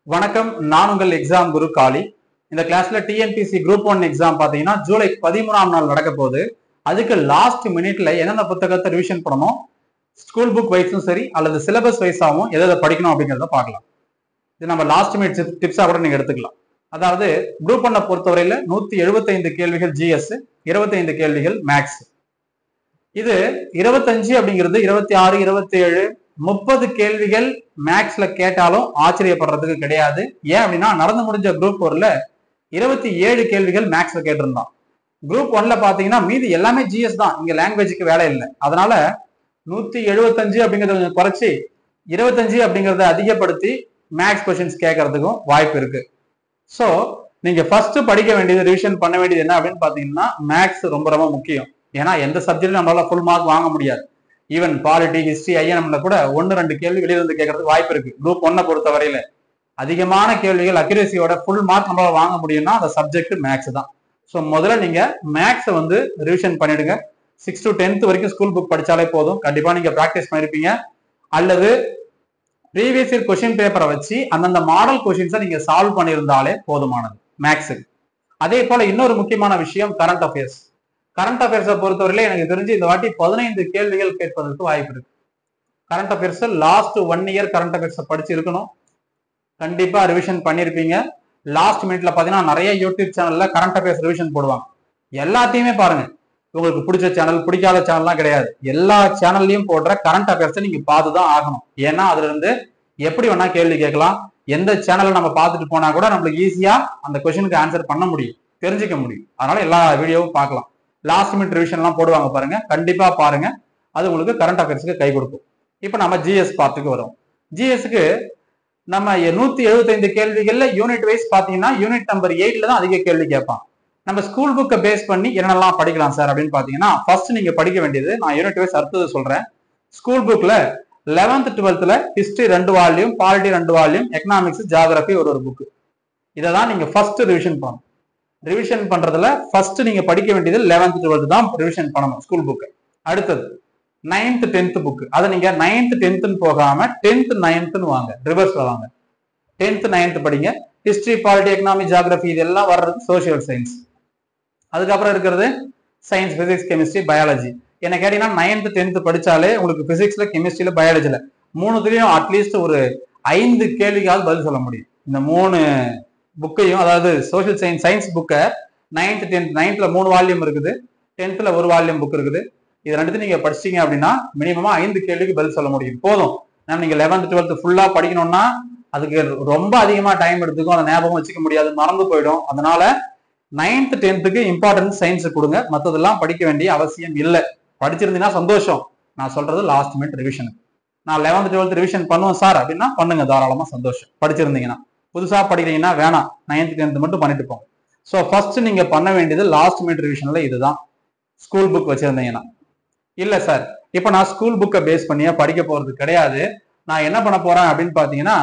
வணக்கம் நான் உங்கள் எக்ஸாம் குரு காளி இந்த கிளாஸ்ல டிஎன்பிசி குரூப் ஒன் எக்ஸாம் பாத்தீங்கன்னா ஜூலை பதிமூணாம் நாள் நடக்க போகுது அதுக்கு லாஸ்ட் மினிட்ல என்னென்ன புத்தகத்தை ரிவிஷன் பண்ணணும் ஸ்கூல் புக் வைஸும் சரி அல்லது சிலபஸ் வைஸாகவும் எதை எதை படிக்கணும் அப்படிங்கிறத பார்க்கலாம் இது நம்ம லாஸ்ட் மினிட் டிப்ஸா கூட நீங்க எடுத்துக்கலாம் அதாவது குரூப் ஒன்னை பொறுத்தவரையில நூத்தி எழுபத்தைந்து கேள்விகள் ஜிஎஸ் இருபத்தைந்து கேள்விகள் மேக்ஸ் இது இருபத்தஞ்சு அப்படிங்கிறது இருபத்தி ஆறு இருபத்தி ஏழு முப்பது கேள்விகள் மேக்ஸ்ல கேட்டாலும் ஆச்சரியப்படுறதுக்கு கிடையாது ஏன் அப்படின்னா நடந்து முடிஞ்ச குரூப் ஒன்ல இருபத்தி ஏழு கேள்விகள் மேக்ஸ்ல கேட்டிருந்தான் குரூப் ஒன்ல பாத்தீங்கன்னா மீதி எல்லாமே ஜிஎஸ் தான் இங்க லாங்குவேஜுக்கு வேலை இல்லை அதனால நூத்தி எழுபத்தஞ்சு அப்படிங்கறத கொஞ்சம் குறைச்சி இருபத்தஞ்சு அப்படிங்கறத அதிகப்படுத்தி மேக்ஸ் கொஸ்டின்ஸ் கேட்கறதுக்கும் வாய்ப்பு இருக்கு ஸோ நீங்க ஃபர்ஸ்ட் படிக்க வேண்டியது ரிவிஷன் பண்ண வேண்டியது என்ன அப்படின்னு பாத்தீங்கன்னா மேக்ஸ் ரொம்ப ரொம்ப முக்கியம் ஏன்னா எந்த சப்ஜெக்ட்டும் நம்மளால ஃபுல் மார்க் வாங்க முடியாது ஈவன் பாலிட்டி ஹிஸ்டரி ஐஎன்எம்ல கூட ஒன்னு ரெண்டு கேள்வி வெளியில இருந்து கேட்கறதுக்கு வாய்ப்பு இருக்கு குரூப் ஒன்னை பொறுத்த வரையில அதிகமான கேள்விகள் அக்யூரேசியோட ஃபுல் மார்க் நம்மளால வாங்க முடியும்னா அந்த சப்ஜெக்ட் மேக்ஸ் தான் ஸோ முதல்ல நீங்க மேக்ஸை வந்து ரிவிஷன் பண்ணிடுங்க சிக்ஸ் டு டென்த் வரைக்கும் ஸ்கூல் புக் படிச்சாலே போதும் கண்டிப்பா நீங்க ப்ராக்டிஸ் பண்ணிருப்பீங்க அல்லது ப்ரீவியஸ் இயர் கொஸ்டின் பேப்பரை வச்சு அந்தந்த மாடல் கொஸ்டின்ஸை நீங்க சால்வ் பண்ணியிருந்தாலே போதுமானது மேக்ஸுக்கு அதே போல இன்னொரு முக்கியமான விஷயம் கரண்ட் அஃபேர்ஸ் கரண்ட் அஃபேர்ஸை பொறுத்தவரையில எனக்கு தெரிஞ்சு இந்த வாட்டி பதினைந்து கேள்விகள் கேட்பதற்கு வாய்ப்பு இருக்கு current affairs last one year current அஃபேர்ஸை படிச்சு இருக்கணும் கண்டிப்பா ரிவிஷன் பண்ணிருப்பீங்க லாஸ்ட் மினிட்ல பாத்தீங்கன்னா நிறைய யூடியூப் சேனல்ல கரண்ட் அஃபேர்ஸ் ரிவிஷன் போடுவாங்க எல்லாத்தையுமே பாருங்க உங்களுக்கு பிடிச்ச சேனல் பிடிக்காத சேனல்லாம் கிடையாது எல்லா சேனல்லையும் போடுற கரண்ட் அஃபேர்ஸை நீங்க பார்த்து தான் ஆகணும் ஏன்னா அதுல இருந்து எப்படி வேணா கேள்வி கேட்கலாம் எந்த சேனலை நம்ம பார்த்துட்டு போனா கூட நம்மளுக்கு ஈஸியா அந்த கொஸ்டினுக்கு ஆன்சர் பண்ண முடியும் தெரிஞ்சுக்க முடியும் அதனால எல்லா வீடியோவும் பார்க்கலாம் லாஸ்ட் மினிட் ரிவிஷன் எல்லாம் போடுவாங்க பாருங்க கண்டிப்பா பாருங்க அது உங்களுக்கு கரண்ட் அஃபேர்ஸ்க்கு கை கொடுக்கும் இப்போ நம்ம ஜிஎஸ் பார்ட்டுக்கு வரோம் ஜிஎஸ்க்கு நம்ம நூத்தி எழுபத்தைந்து கேள்விகள்ல யூனிட் வைஸ் பாத்தீங்கன்னா யூனிட் நம்பர் எயிட்ல தான் அதிக கேள்வி கேட்பான் நம்ம ஸ்கூல் புக்கை பேஸ் பண்ணி என்னென்னலாம் படிக்கலாம் சார் அப்படின்னு பாத்தீங்கன்னா ஃபர்ஸ்ட் நீங்க படிக்க வேண்டியது நான் யூனிட் வைஸ் அடுத்தது சொல்றேன் ஸ்கூல் புக்ல லெவன்த் டுவெல்த்ல ஹிஸ்டரி ரெண்டு வால்யூம் பாலிட்டி ரெண்டு வால்யூம் எக்கனாமிக்ஸ் ஜாகிரபி ஒரு ஒரு புக் இதை தான் நீங்க ஃபர்ஸ்ட் ரிவிஷன் பண்ணணும் ரிவிஷன் பண்றதுல ஃபர்ஸ்ட் நீங்க படிக்க வேண்டியது லெவன்த் டுவெல்த் தான் ரிவிஷன் பண்ணணும் ஸ்கூல் புக்கு அடுத்தது நைன்த் டென்த் புக் அதை நீங்க நைன்த் டென்த்னு போகாம டென்த் நைன்த்னு வாங்க ரிவர்ஸ்ல வாங்க டென்த் நைன்த் படிங்க ஹிஸ்டரி பாலிட்டி எக்கனாமி ஜாகிரபி இதெல்லாம் வர்றது சோசியல் சயின்ஸ் அதுக்கப்புறம் இருக்கிறது சயின்ஸ் பிசிக்ஸ் கெமிஸ்ட்ரி பயாலஜி என்ன கேட்டீங்கன்னா நைன்த் டென்த் படிச்சாலே உங்களுக்கு பிசிக்ஸ்ல கெமிஸ்ட்ரியில பயாலஜில மூணுத்துலயும் அட்லீஸ்ட் ஒரு ஐந்து கேள்விக்காவது பதில் சொல்ல முடியும் இந்த மூணு புக்கையும் அதாவது சோஷியல் சயின்ஸ் சயின்ஸ் புக்கை நைன்த் டென்த் நைன்த்ல மூணு வால்யூம் இருக்குது டென்த்ல ஒரு வால்யூம் புக் இருக்குது இது ரெண்டுத்தையும் நீங்க படிச்சீங்க அப்படின்னா மினிமமா ஐந்து கேள்விக்கு பதில் சொல்ல முடியும் போதும் ஏன்னா நீங்க லெவன்த் டுவெல்த் ஃபுல்லா படிக்கணும்னா அதுக்கு ரொம்ப அதிகமா டைம் எடுத்துக்கும் அதை ஞாபகம் வச்சுக்க முடியாது மறந்து போயிடும் அதனால நைன்த் டென்த்துக்கு இம்பார்ட்டன்ஸ் சயின்ஸ் கொடுங்க மற்றதெல்லாம் படிக்க வேண்டிய அவசியம் இல்லை படிச்சிருந்தீங்கன்னா சந்தோஷம் நான் சொல்றது லாஸ்ட் மினிட் ரிவிஷன் நான் லெவன்த் டுவெல்த் ரிவிஷன் பண்ணுவேன் சார் அப்படின்னா பண்ணுங்க தாராளமா சந்தோஷம் படிச்சிருந்தீங்கன்னா புதுசா படிக்கிறீங்கன்னா வேணாம் நைன்த் டென்த் மட்டும் பண்ணிட்டு போங்க ஸோ ஃபர்ஸ்ட் நீங்க பண்ண வேண்டியது லாஸ்ட் மினிட் ரிவிஷன்ல இதுதான் ஸ்கூல் புக் வச்சிருந்தீங்கன்னா இல்ல சார் இப்போ நான் ஸ்கூல் புக்கை பேஸ் பண்ணியா படிக்க போறது கிடையாது நான் என்ன பண்ண போறேன் அப்படின்னு பாத்தீங்கன்னா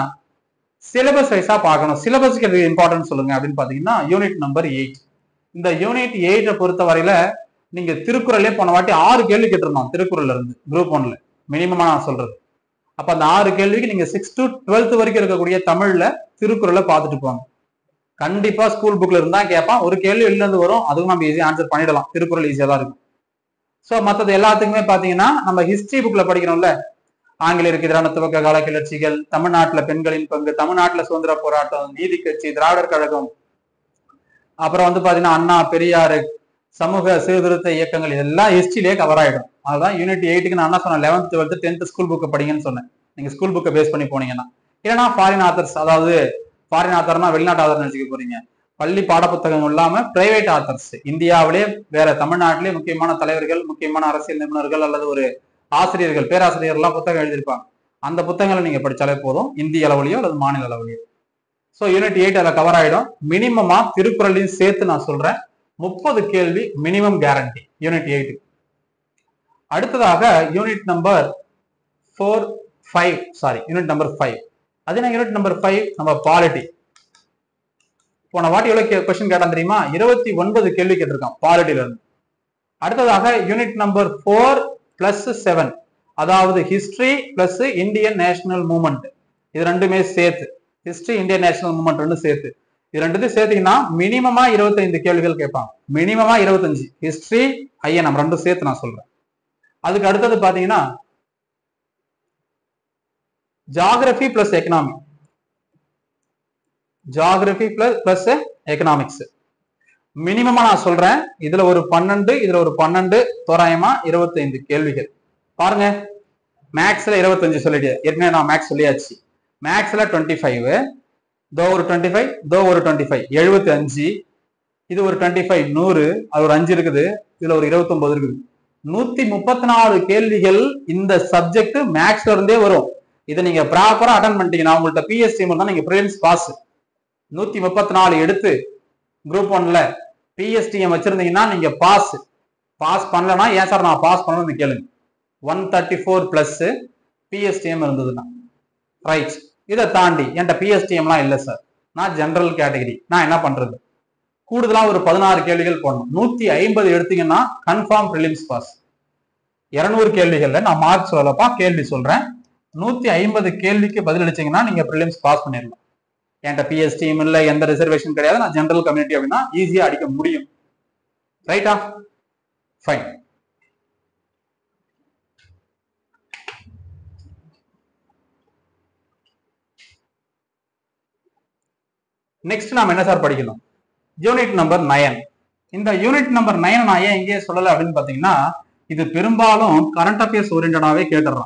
சிலபஸ் வைஸா பார்க்கணும் சிலபஸ்க்கு எது இம்பார்ட்டன்ஸ் சொல்லுங்க அப்படின்னு பாத்தீங்கன்னா யூனிட் நம்பர் எயிட் இந்த யூனிட் எயிட்டை பொறுத்த வரையில நீங்க திருக்குறளே போன வாட்டி ஆறு கேள்வி கேட்டிருந்தோம் திருக்குறள்ல இருந்து குரூப் ஒன்ல மினிமமா நான் சொல்றது அப்ப அந்த ஆறு கேள்விக்கு நீங்க சிக்ஸ் டு டுவெல்த் வரைக்கும் இருக்கக்கூடிய தமிழ்ல திருக்குறளை பார்த்துட்டு போங்க கண்டிப்பா ஸ்கூல் புக்ல இருந்தா கேட்பான் ஒரு கேள்வி வெளில இருந்து வரும் அதுவும் நம்ம ஈஸியா ஆன்சர் பண்ணிடலாம் திருக்குறள் ஈஸியா தான் இருக்கும் ஸோ மற்றது எல்லாத்துக்குமே பாத்தீங்கன்னா நம்ம ஹிஸ்டரி புக்ல படிக்கிறோம்ல ஆங்கிலேயருக்கு எதிரான துவக்க கால கிளர்ச்சிகள் தமிழ்நாட்டுல பெண்களின் பங்கு தமிழ்நாட்டுல சுதந்திர போராட்டம் நீதி கட்சி திராவிடர் கழகம் அப்புறம் வந்து பாத்தீங்கன்னா அண்ணா பெரியாரு சமூக சீர்திருத்த இயக்கங்கள் இதெல்லாம் ஹிஸ்டரியிலே கவர் ஆயிடும் அதுதான் யூனிட் எயிட்டுக்கு நான் என்ன சொன்னேன் லெவன்த் டுவெல்த் டென்த் ஸ்கூல் புக்கை படிங்கன்னு சொன்னேன் நீங்க ஸ்கூல் புக்கை பேஸ் பண்ணி போனீங்கன்னா இல்லைன்னா ஃபாரின் ஆத்தர்ஸ் அதாவது ஃபாரின் ஆத்தர்னா வெளிநாட்டு ஆத்தர் நினைச்சுக்க போறீங்க பள்ளி பாடப்புத்தகங்கள் இல்லாம பிரைவேட் ஆத்தர்ஸ் இந்தியாவிலே வேற தமிழ்நாட்டிலே முக்கியமான தலைவர்கள் முக்கியமான அரசியல் நிபுணர்கள் அல்லது ஒரு ஆசிரியர்கள் பேராசிரியர்லாம் புத்தகம் எழுதியிருப்பாங்க அந்த புத்தகங்களை நீங்க படிச்சாலே போதும் இந்திய அளவுலயோ அல்லது மாநில அளவுலயோ ஸோ யூனிட் எயிட் அதில் கவர் ஆயிடும் மினிமமா திருக்குறளையும் சேர்த்து நான் சொல்றேன் முப்பது கேள்வி மினிமம் கேரண்டி யூனிட் எயிட் அடுத்ததாக unit number four five sorry unit number five அதே யூனிட் நம்பர் ஃபைவ் நம்ம பாலிட்டி போன வாட்டி எவ்வளவு கொஸ்டின் கேட்டான் தெரியுமா இருபத்தி ஒன்பது கேள்வி கேட்டிருக்கான் பாலிட்டில இருந்து அடுத்ததாக unit number four plus seven அதாவது history plus Indian national movement இது ரெண்டுமே சேர்த்து ஹிஸ்டரி இந்தியன் நேஷனல் மூவ்மெண்ட் ரெண்டும் சேர்த்து இது ரெண்டுத்தையும் சேர்த்தீங்கன்னா மினிமமா இருபத்தைந்து கேள்விகள் கேட்பாங்க மினிமமா இருபத்தஞ்சு ஹிஸ்டரி ஐஎன்எம் ரெண்டும் சேர்த்து நான் சொல்றேன் அதுக்கு அடுத்தது பாத்தீங்கன்னா geography plus economy geography plus plus economics மினிமமா நான் சொல்றேன் இதுல ஒரு பன்னெண்டு இதுல ஒரு பன்னெண்டு தோராயமா இருபத்தைந்து கேள்விகள் பாருங்க மேக்ஸ்ல இருபத்தஞ்சு சொல்லிட்டு ஏற்கனவே நான் மேக்ஸ் சொல்லியாச்சு மேக்ஸ்ல டுவெண்ட்டி ஃபைவ் தோ ஒரு டுவெண்ட்டி ஃபைவ் தோ ஒரு டுவெண்ட்டி ஃபைவ் எழுபத்தி அஞ்சு இது ஒரு டுவெண்ட்டி ஃபைவ் நூறு அது ஒரு அஞ்சு இருக்குது இதுல ஒரு இருபத்தொன்பது இருக்குது நூத்தி முப்பத்தி நாலு கேள்விகள் இந்த சப்ஜெக்ட் மேக்ஸ்ல இருந்தே வரும் இதை நீங்க ப்ராப்பரா அட்டன் பண்ணிட்டீங்கன்னா உங்கள்ட்ட பிஎஸ்சி தான் நீங்க ப்ரிலிம்ஸ் பாஸ் நூத்தி முப்பத்தி நாலு எடுத்து குரூப் ஒன்ல பிஎஸ்டிஎம் வச்சிருந்தீங்கன்னா நீங்க பாஸ் பாஸ் பண்ணலன்னா ஏன் சார் நான் பாஸ் பண்ணணும்னு கேளுங்க one thirty four plus PSTM இருந்ததுன்னா ரைட் இதை தாண்டி என்கிட்ட பிஎஸ்டிஎம்லாம் இல்லை சார் நான் ஜென்ரல் கேட்டகரி நான் என்ன பண்றது கூடுதலா ஒரு பதினாறு கேள்விகள் போடணும் நூத்தி ஐம்பது எடுத்தீங்கன்னா கன்ஃபார்ம் ப்ரிலிம்ஸ் பாஸ் இருநூறு கேள்விகள்ல நான் மார்க் சொல்லப்பா கேள்வி சொல்றேன் நூத்தி ஐம்பது கேள்விக்கு பதில் அளிச்சீங்கன்னா நீங்க ப்ரிலிம்ஸ் பாஸ் பண்ணிடலாம் என்கிட்ட பிஎஸ்டிஎம் இல்லை எந்த ரிசர்வேஷன் கிடையாது நான் ஜென்ரல் கம்யூனிட்டி அப்படின்னா ஈஸியா அடிக்க முடியும் ரைட்டா ஃபைன் நெக்ஸ்ட் நாம என்ன சார் படிக்கணும் யூனிட் நம்பர் நயன் இந்த யூனிட் நம்பர் நயன் நான் ஏன் இங்கேயே சொல்லலை அப்படின்னு பாத்தீங்கன்னா இது பெரும்பாலும் கரண்ட் அஃபேர்ஸ் ஓரியன்டாவே கேட்டுறான்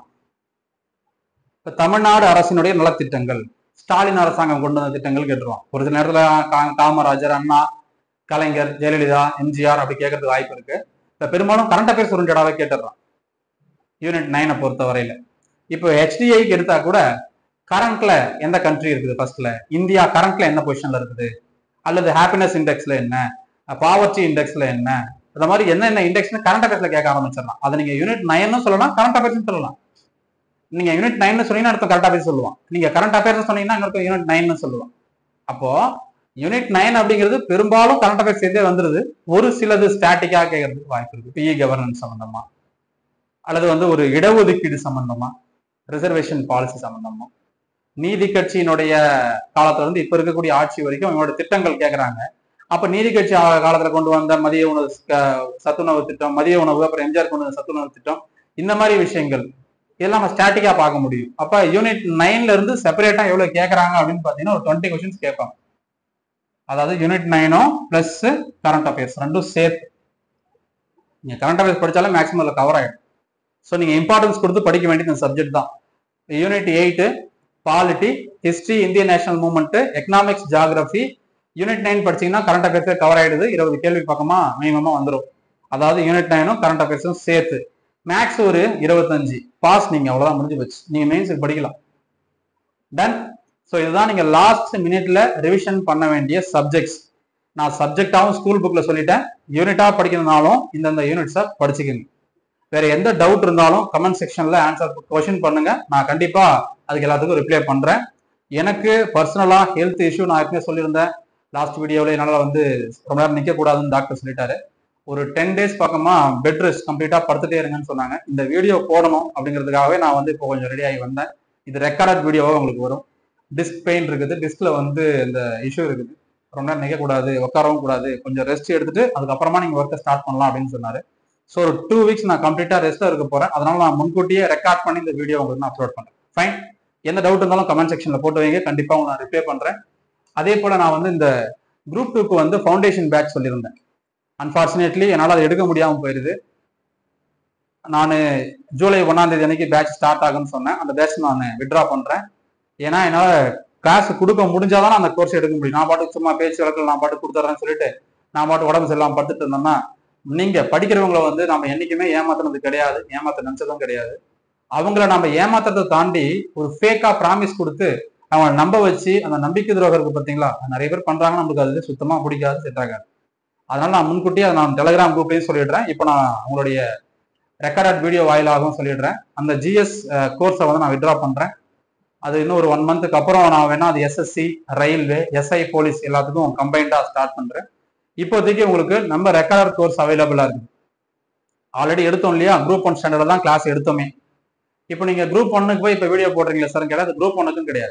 இப்ப தமிழ்நாடு அரசினுடைய நலத்திட்டங்கள் ஸ்டாலின் அரசாங்கம் கொண்டு வந்த திட்டங்கள் கேட்டுருவான் ஒரு சில நேரத்துல கா- காமராஜர் அண்ணா கலைஞர் ஜெயலலிதா எம்ஜிஆர் அப்படி கேட்கறதுக்கு வாய்ப்பு இருக்கு இப்ப பெரும்பாலும் கரண்ட் அஃபேர்ஸ் ஓரியன்டாவே கேட்டுறான் யூனிட் நைனை பொறுத்த வரையில இப்போ ஹெச்டிஐக்கு எடுத்தா கூட கரண்ட்ல எந்த கண்ட்ரி இருக்குது ஃபர்ஸ்ட்ல இந்தியா கரண்ட்ல என்ன பொசிஷன்ல இருக்குது அல்லது ஹாப்பினஸ் இண்டெக்ஸ்ல என்ன பாவர்ட்டி இண்டெக்ஸ்ல என்ன இந்த மாதிரி என்னென்ன இண்டெக்ஸ்னு கரண்ட் அஃபேர்ஸ்ல கேட்க ஆரம்பிச்சிடலாம் அதை நீங்க யூனிட் நைன்னு சொல்லலாம் கரண்ட் அஃபேர்ஸ் சொல்லலாம் நீங்க யூனிட் நைன் சொன்னீங்கன்னா அடுத்த கரண்ட் அஃபேர்ஸ் சொல்லுவான் நீங்க கரண்ட் அஃபேர்ஸ் சொன்னீங்கன்னா இன்னொரு யூனிட் நைன் சொல்லுவான் அப்போ யூனிட் நைன் அப்படிங்கிறது பெரும்பாலும் கரண்ட் அஃபேர்ஸ் சேர்ந்தே வந்துருது ஒரு சிலது ஸ்டாட்டிக்கா கேட்கறதுக்கு வாய்ப்பு இருக்கு பிஇ கவர்னன்ஸ் சம்பந்தமா அல்லது வந்து ஒரு இடஒதுக்கீடு சம்பந்தமா ரிசர்வேஷன் பாலிசி சம்பந்தமா நீதி கட்சியினுடைய காலத்துல இருந்து இப்ப இருக்கக்கூடிய ஆட்சி வரைக்கும் இவங்களோட திட்டங்கள் கேக்குறாங்க அப்ப நீதி கட்சி ஆ- காலத்துல கொண்டு வந்த மதிய உணவு க- சத்துணவு திட்டம் மதிய உணவு அப்புறம் எம்ஜிஆர் கொண்டு வந்த சத்துணவு திட்டம் இந்த மாதிரி விஷயங்கள் இதெல்லாம் நம்ம ஸ்டாட்டிக்கா பார்க்க முடியும் அப்ப யூனிட் நைன்ல இருந்து செப்பரேட்டா எவ்வளவு கேக்குறாங்க அப்படின்னு பாத்தீங்கன்னா ஒரு டுவெண்ட்டி கொஸ்டின்ஸ் கேட்பாங்க அதாவது யூனிட் நைனும் பிளஸ் கரண்ட் அஃபேர்ஸ் ரெண்டும் சேர்த்து நீங்க கரண்ட் அஃபேர்ஸ் படிச்சாலே மேக்ஸிமம் அதில் கவர் ஆயிடும் ஸோ நீங்க இம்பார்ட்டன்ஸ் கொடுத்து படிக்க வேண்டிய இந்த சப்ஜெக்ட் தான் unit eight polity history Indian national movement economics geography unit nine படிச்சீங்கன்னா கரண்ட் அஃபேர்ஸே கவர் ஆயிடுது இருபது கேள்வி பக்கமா மினிமமா வந்துடும் அதாவது யூனிட் நைனும் கரண்ட் அஃபேர்ஸும் சேர்த்து மேக்ஸ் ஒரு இருபத்தஞ்சு பாஸ் நீங்க அவ்வளவுதான் முடிஞ்சு போச்சு நீங்க மெயின்ஸுக்கு படிக்கலாம் டன் ஸோ இதுதான் நீங்க லாஸ்ட் மினிட்ல ரிவிஷன் பண்ண வேண்டிய சப்ஜெக்ட்ஸ் நான் சப்ஜெக்டாவும் ஸ்கூல் புக்ல சொல்லிட்டேன் யூனிட்டா படிக்கிறதுனாலும் இந்தந்த யூனிட்ஸை படிச்சுக்கங்க வேற எந்த டவுட் இருந்தாலும் கமெண்ட் செக்ஷன்ல ஆன்சர் கொஸ்டின் பண்ணுங்க நான் கண்டிப்பா அதுக்கு எல்லாத்துக்கும் ரிப்ளை பண்றேன் எனக்கு பர்சனலா ஹெல்த் இஷ்யூ நான் ஏற்கனவே சொல்லியிருந்தேன் லாஸ்ட் வீடியோவில் என்னால் வந்து ரொம்ப நேரம் நிற்க கூடாதுன்னு டாக்டர் சொல்லிட்டாரு ஒரு டென் டேஸ் பக்கமா பெட் ரெஸ்ட் கம்ப்ளீட்டா படுத்துட்டே இருங்கன்னு சொன்னாங்க இந்த வீடியோ போடணும் அப்படிங்கிறதுக்காகவே நான் வந்து இப்போ கொஞ்சம் ரெடி ஆகி வந்தேன் இது ரெக்கார்டட் வீடியோவாக உங்களுக்கு வரும் டிஸ்க் பெயின் இருக்குது டிஸ்க்ல வந்து இந்த இஷ்யூ இருக்குது ரொம்ப நேரம் நிற்க கூடாது உட்காரவும் கூடாது கொஞ்சம் ரெஸ்ட் எடுத்துட்டு அதுக்கப்புறமா நீங்க ஒர்க்கை ஸ்டார்ட் பண்ணலாம் அப்படின்னு சொன்னாரு ஸோ ஒரு டூ வீக்ஸ் நான் கம்ப்ளீட்டா ரெஸ்ட்ல இருக்க போறேன் அதனால நான் முன்கூட்டியே ரெக்கார்ட் பண்ணி இந்த வீடியோ உங்களுக்கு நான் அப்லோட் பண்றேன் ஃபைன் எந்த டவுட் இருந்தாலும் கமெண்ட் செக்ஷன்ல போட்டு வைங்க கண்டிப்பா உங்களுக்கு நான் ரிப்ளை பண்றேன் அதே போல நான் வந்து இந்த குரூப் டூக்கு வந்து ஃபவுண்டேஷன் பேட்ச் சொல்லியிருந்தேன் அன்பார்ச்சுனேட்லி என்னால் அதை எடுக்க முடியாமல் போயிருது நான் ஜூலை ஒன்றாம் தேதி அன்னைக்கு பேட்ச் ஸ்டார்ட் ஆகும்னு சொன்னேன் அந்த பேட்ச் நான் விட்ரா பண்றேன் ஏன்னா என்னால் கிளாஸ் கொடுக்க முடிஞ்சாதான் நான் அந்த கோர்ஸ் எடுக்க முடியும் நான் பாட்டுக்கு சும்மா பேச்சு வழக்கில் நான் பாட்டு கொடுத்துட்றேன்னு சொல்லிட்டு நான் பாட்டு உடம்பு சரியில்லாம படுத்துட்டு இருந்தேன்னா நீங்க படிக்கிறவங்கள வந்து நம்ம என்னைக்குமே ஏமாத்துனது கிடையாது ஏமாத்த நினைச்சதும் கிடையாது அவங்கள நம்ம ஏமாத்துறதை தாண்டி ஒரு ஃபேக்கா ப்ராமிஸ் கொடுத்து அவங்களை நம்ப வச்சு அந்த நம்பிக்கை துரோகம் இருக்கு பார்த்தீங்களா அது நிறைய பேர் பண்றாங்க நமக்கு அது சுத்தமா பிடிக்காது செட் ஆகாது அதனால நான் முன்கூட்டியே அதை நான் டெலிகிராம் குரூப்லயும் சொல்லிடுறேன் இப்போ நான் உங்களுடைய ரெக்கார்டட் வீடியோ வாயிலாகவும் சொல்லிடுறேன் அந்த ஜிஎஸ் கோர்ஸை வந்து நான் வித்ரா பண்றேன் அது இன்னும் ஒரு ஒன் மந்த்துக்கு அப்புறம் நான் வேணா அது எஸ்எஸ்சி ரயில்வே எஸ்ஐ போலீஸ் எல்லாத்துக்கும் கம்பைண்டா ஸ்டார்ட் பண்றேன் இப்போதைக்கு உங்களுக்கு நம்ம ரெக்கார்டட் கோர்ஸ் அவைலபிளா இருக்கு ஆல்ரெடி எடுத்தோம் இல்லையா குரூப் ஒன் ஸ்டாண்டர்ட்ல தான் கிளாஸ் எடுத்தோமே இப்போ நீங்க குரூப் ஒன்னுக்கு போய் இப்போ வீடியோ போடுறீங்களா சார் கேட்டால் அது குரூப் ஒன்னுக்கும் கிடையாது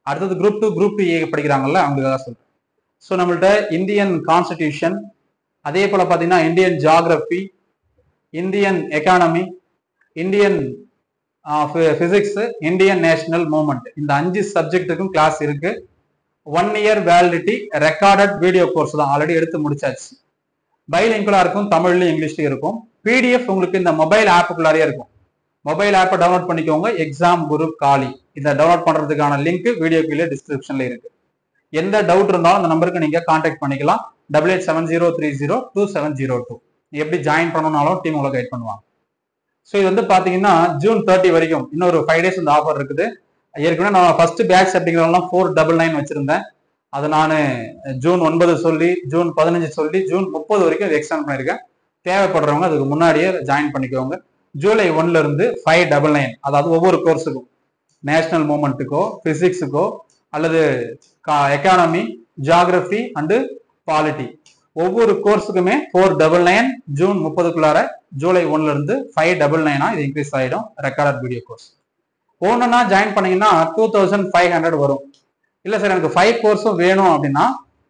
அடுத்தது group two group two A படிக்கிறாங்கல்ல அவங்களுக்காக சொல்றேன் ஸோ நம்மள்ட்ட இந்தியன் கான்ஸ்டிடியூஷன் அதே போல பார்த்தீங்கன்னா Indian geography Indian economy Indian physics Indian national movement இந்த அஞ்சு சப்ஜெக்ட்டுக்கும் கிளாஸ் இருக்கு one year validity recorded video course தான் ஆல்ரெடி எடுத்து முடிச்சாச்சு பைலிங்குலா இருக்கும் தமிழ்லயும் இங்கிலீஷ்லயும் இருக்கும் பிடிஎஃப் உங்களுக்கு இந்த மொபைல் ஆப்புக்குள்ளாரே இருக்கும் மொபைல் ஆப்பை டவுன்லோட் பண்ணிக்கோங்க எக்ஸாம் குரு காலி இதை டவுன்லோட் பண்றதுக்கான லிங்க் வீடியோ கீழே டிஸ்கிரிப்ஷன்ல இருக்கு எந்த டவுட் இருந்தாலும் அந்த நம்பருக்கு நீங்க கான்டாக்ட் பண்ணிக்கலாம் double eight seven zero three zero two seven zero two எப்படி ஜாயின் பண்ணணும்னாலும் டீம் உங்களை கைட் பண்ணுவாங்க ஸோ இது வந்து பாத்தீங்கன்னா ஜூன் தேர்ட்டி வரைக்கும் இன்னொரு ஃபைவ் டேஸ் இந்த ஆஃபர் இருக்குது ஏற்கனவே நான் ஃபர்ஸ்ட் பேட்ச் அப்படிங்கிறதெல்லாம் ஃபோர் டபுள் நைன் வச்சிருந்தேன் அதை நான் ஜூன் ஒன்பது சொல்லி ஜூன் பதினஞ்சு சொல்லி ஜூன் முப்பது வரைக்கும் இது எக்ஸ்டெண்ட் பண்ணியிருக்கேன் தேவைப்படுறவங்க அதுக்கு முன்னாடியே ஜாயின் பண்ணிக்கோங்க ஜூலை ஒன்ல இருந்து ஃபைவ் டபுள் நைன் அதாவது ஒவ்வொரு கோர்ஸுக்கும் நேஷனல் மூமெண்ட்டுக்கோ பிசிக்ஸுக்கோ அல்லது எக்கானமி ஜியாகிரபி அண்டு பாலிட்டி ஒவ்வொரு கோர்ஸுக்குமே ஃபோர் டபுள் நைன் ஜூன் முப்பதுக்குள்ளார ஜூலை ஒன்ல இருந்து ஃபைவ் டபுள் நைனா இது இன்க்ரீஸ் ஆகிடும் ரெக்கார்டட் வீடியோ கோர்ஸ் ஒன்றுனா ஜாயின் பண்ணீங்கன்னா டூ தௌசண்ட் ஃபைவ் ஹண்ட்ரட் வரும் இல்லை சார் எனக்கு ஃபைவ் கோர்ஸும் வேணும் அப்படின்னா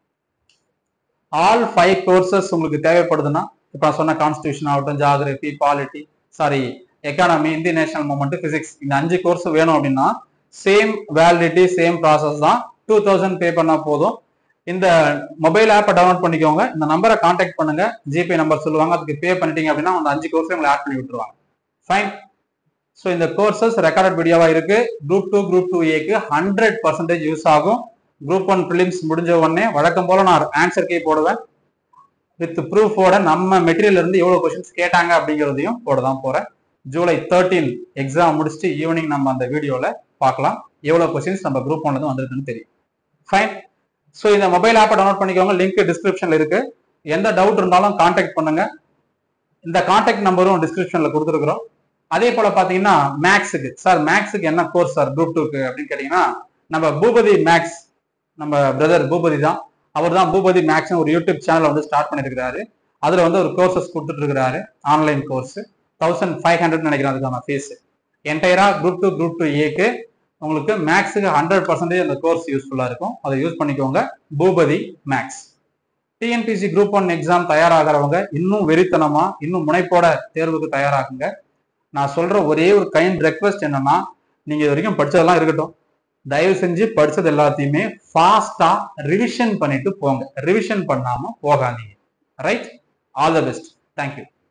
ஆல் ஃபைவ் கோர்சஸ் உங்களுக்கு தேவைப்படுதுன்னா இப்போ நான் சொன்ன கான்ஸ்டியூஷன் ஆகட்டும் geography polity sorry economy Indian national movement physics இந்த அஞ்சு கோர்ஸ் வேணும் அப்படின்னா சேம் வேலிடிட்டி சேம் ப்ராசஸ் தான் டூ தௌசண்ட் பே பண்ணா போதும் இந்த மொபைல் ஆப்பை டவுன்லோட் பண்ணிக்கோங்க இந்த நம்பரை கான்டாக்ட் பண்ணுங்க ஜிபே நம்பர் சொல்லுவாங்க அதுக்கு பே பண்ணிட்டீங்க அப்படின்னா அந்த அஞ்சு கோர்ஸ் உங்களை ஆட் பண்ணி விட்டுருவாங்க ஃபைன் ஸோ இந்த கோர்சஸ் ரெக்கார்டட் வீடியோவா இருக்கு குரூப் டூ குரூப் டூ ஏக்கு ஹண்ட்ரட் பர்சன்டேஜ் யூஸ் ஆகும் குரூப் ஒன் பிலிம்ஸ் முடிஞ்ச உடனே வழக்கம் போல நான் ஆன்சர் கே போடுவேன் வித் ப்ரூஃபோட நம்ம மெட்டீரியல் இருந்து எவ்வளவு கொஸ்டின்ஸ் கேட்டாங்க அப்படிங்கிறதையும் போட தான் போறேன் ஜூலை தேர்ட்டீன் எக்ஸாம் முடிச்சுட்டு ஈவினிங் நம்ம அந்த வீடியோல பார்க்கலாம் எவ்வளவு கொஸ்டின்ஸ் நம்ம குரூப் ஒன்ல இருந்து வந்திருக்குன்னு தெரியும் ஃபைன் ஸோ இந்த மொபைல் ஆப்பை டவுன்லோட் பண்ணிக்கோங்க லிங்க் டிஸ்கிரிப்ஷன்ல இருக்கு எந்த டவுட் இருந்தாலும் கான்டாக்ட் பண்ணுங்க இந்த கான்டாக்ட் நம்பரும் டிஸ்கிரிப்ஷன்ல கொடுத்துருக்குறோம் அதே போல பாத்தீங்கன்னா மேக்ஸுக்கு சார் மேக்ஸுக்கு என்ன கோர்ஸ் சார் குரூப் டூக்கு அப்படின்னு கேட்டீங்கன்னா நம்ம பூபதி மேக்ஸ் நம்ம பிரதர் பூபதி தான் அவர் தான் பூபதி மேக்ஸ் ஒரு யூடியூப் சேனல் வந்து ஸ்டார்ட் பண்ணிருக்கிறாரு அதுல வந்து ஒரு கோர்சஸ் கொடுத்துட்டு இருக்கிறாரு online course thousand five hundred நினைக்கிறேன் அதுக்கான ஃபீஸ் என்டையரா குரூப் டூ குரூப் டூ ஏக்கு உங்களுக்கு மேக்ஸுக்கு ஹண்ட்ரட் பர்சன்டேஜ் அந்த கோர்ஸ் யூஸ்ஃபுல்லா இருக்கும் அதை யூஸ் பண்ணிக்கோங்க Boopathi Maths TNPSC group one exam தயாராகிறவங்க இன்னும் வெறித்தனமா இன்னும் முனைப்போட தேர்வுக்கு தயாராகுங்க நான் சொல்ற ஒரே ஒரு கைண்ட் ரெக்வஸ்ட் என்னன்னா நீங்க இது வரைக்கும் படிச்சதெல்லாம் இருக்கட்டும் தயவு செஞ்சு படிச்சது எல்லாத்தையுமே ஃபாஸ்டா ரிவிஷன் பண்ணிட்டு போங்க ரிவிஷன் பண்ணாம போகாதீங்க right all the best thank you